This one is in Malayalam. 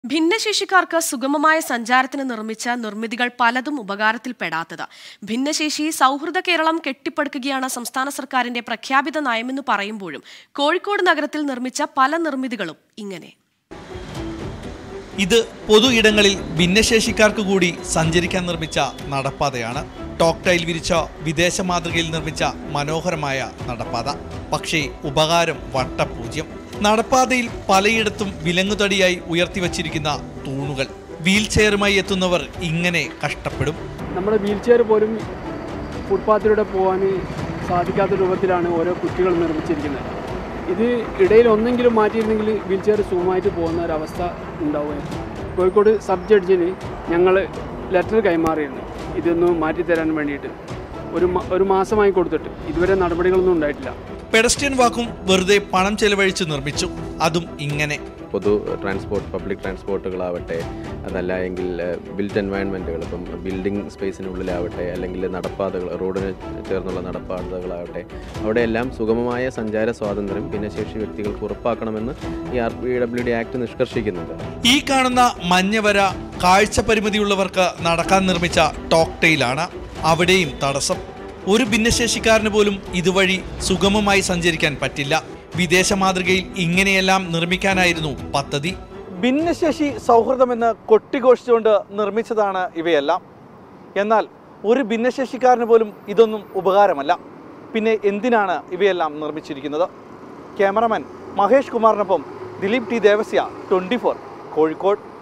ഭിന്നശേഷിക്കാർക്ക് സുഗമമായ സഞ്ചാരത്തിന് നിർമ്മിച്ച നിർമ്മിതികൾ പലതും ഉപകാരത്തിൽപ്പെടാത്തത് ഭിന്നശേഷി സൗഹൃദ കേരളം കെട്ടിപ്പടുക്കുകയാണ് സംസ്ഥാന സർക്കാരിന്റെ പ്രഖ്യാപിത നയമെന്ന് പറയുമ്പോഴും കോഴിക്കോട് നഗരത്തിൽ നിർമ്മിച്ച പല നിർമ്മിതികളും ഇങ്ങനെ ഇത് പൊതു ഇടങ്ങളിൽ ഭിന്നശേഷിക്കാർക്ക് കൂടി സഞ്ചരിക്കാൻ നിർമ്മിച്ച നടപ്പാതയാണ് ടോക്ക് ടൈൽ വിരിച്ച വിദേശ മാതൃകയിൽ നിർമ്മിച്ച മനോഹരമായ നടപ്പാത പക്ഷേ ഉപകാരം വട്ടപൂജ്യം നടപ്പാതയിൽ പലയിടത്തും വിലങ്ങുതടിയായി ഉയർത്തിവച്ചിരിക്കുന്ന തൂണുകൾ വീൽ ചെയറുമായി എത്തുന്നവർ ഇങ്ങനെ കഷ്ടപ്പെടും നമ്മുടെ വീൽ ചെയർ പോലും ഫുട്പാത്തിലൂടെ പോകാൻ സാധിക്കാത്ത രൂപത്തിലാണ് ഓരോ കുറ്റികൾ നിർമ്മിച്ചിരിക്കുന്നത് ഇത് ഇടയിൽ ഒന്നെങ്കിലും മാറ്റിയിരുന്നെങ്കിൽ വീൽ ചെയർ സുഖമായിട്ട് പോകുന്ന ഒരവസ്ഥ ഉണ്ടാവുമായിരുന്നു കോഴിക്കോട് സബ് ജഡ്ജിന് ഞങ്ങൾ ലെറ്റർ കൈമാറിയിരുന്നു ഇതൊന്ന് മാറ്റിത്തരാൻ വേണ്ടിയിട്ട് ഒരു മ- ഒരു മാസമായി കൊടുത്തിട്ട് ഇതുവരെ നടപടികളൊന്നും ഉണ്ടായിട്ടില്ല പെഡസ്ട്രിയൻ വാക്കും വെറുതെ പണം ചെലവഴിച്ച് നിർമ്മിച്ചു അതും ഇങ്ങനെ പൊതു ട്രാൻസ്പോർട്ട് പബ്ലിക് ട്രാൻസ്പോർട്ടുകളാവട്ടെ അതല്ല എങ്കിൽ ബിൽറ്റ് എൻവയൺമെൻറ്റുകൾ ഇപ്പം ബിൽഡിംഗ് സ്പേസിനുള്ളിലാവട്ടെ അല്ലെങ്കിൽ നടപ്പാതകൾ റോഡിന് ചേർന്നുള്ള നടപ്പാതകളാവട്ടെ അവിടെയെല്ലാം സുഗമമായ സഞ്ചാര സ്വാതന്ത്ര്യം ഭിന്നശേഷി വ്യക്തികൾക്ക് ഉറപ്പാക്കണമെന്ന് ഈ R P W D act നിഷ്കർഷിക്കുന്നുണ്ട് ഈ കാണുന്ന മഞ്ഞവര കാഴ്ച പരിമിതിയുള്ളവർക്ക് നടക്കാൻ നിർമ്മിച്ച ടോക്ക് ടൈലാണ് അവിടെയും തടസ്സം ഒരു ഭിന്നശേഷിക്കാരന് പോലും ഇതുവഴി സുഗമമായി സഞ്ചരിക്കാൻ പറ്റില്ല വിദേശ മാതൃകയിൽ ഇങ്ങനെയെല്ലാം നിർമ്മിക്കാനായിരുന്നു പദ്ധതി ഭിന്നശേഷി സൗഹൃദമെന്ന് കൊട്ടിഘോഷിച്ചുകൊണ്ട് നിർമ്മിച്ചതാണ് ഇവയെല്ലാം എന്നാൽ ഒരു ഭിന്നശേഷിക്കാരന് പോലും ഇതൊന്നും ഉപകാരമല്ല പിന്നെ എന്തിനാണ് ഇവയെല്ലാം നിർമ്മിച്ചിരിക്കുന്നത് ക്യാമറമാൻ മഹേഷ് കുമാറിനൊപ്പം ദിലീപ് ടി ദേവസ്യ ട്വൻറ്റി കോഴിക്കോട്